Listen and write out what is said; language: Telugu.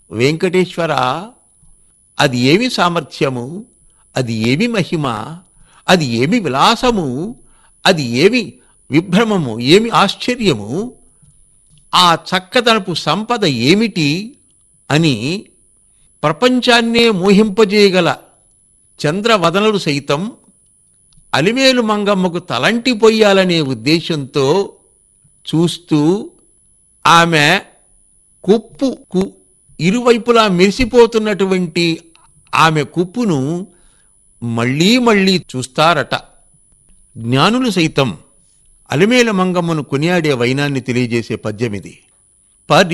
వెంకటేశ్వర అది ఏమి సామర్థ్యము అది ఏమి మహిమ అది ఏమి విలాసము అది ఏమి విభ్రమము ఏమి ఆశ్చర్యము ఆ చక్కదనపు సంపద ఏమిటి అని ప్రపంచాన్నే మోహింపజేయగల చంద్రవదనులు సైతం అలిమేలు మంగమ్మకు తలంటిపోయాలనే ఉద్దేశంతో చూస్తూ ఆమె కుప్పుకు ఇరువైపులా మెరిసిపోతున్నటువంటి ఆమె కుప్పును మళ్ళీ మళ్ళీ చూస్తారట జ్ఞానులు సైతం అలిమేల మంగమ్మను కొనియాడే వైనాన్ని తెలియజేసే పద్యమిది పరి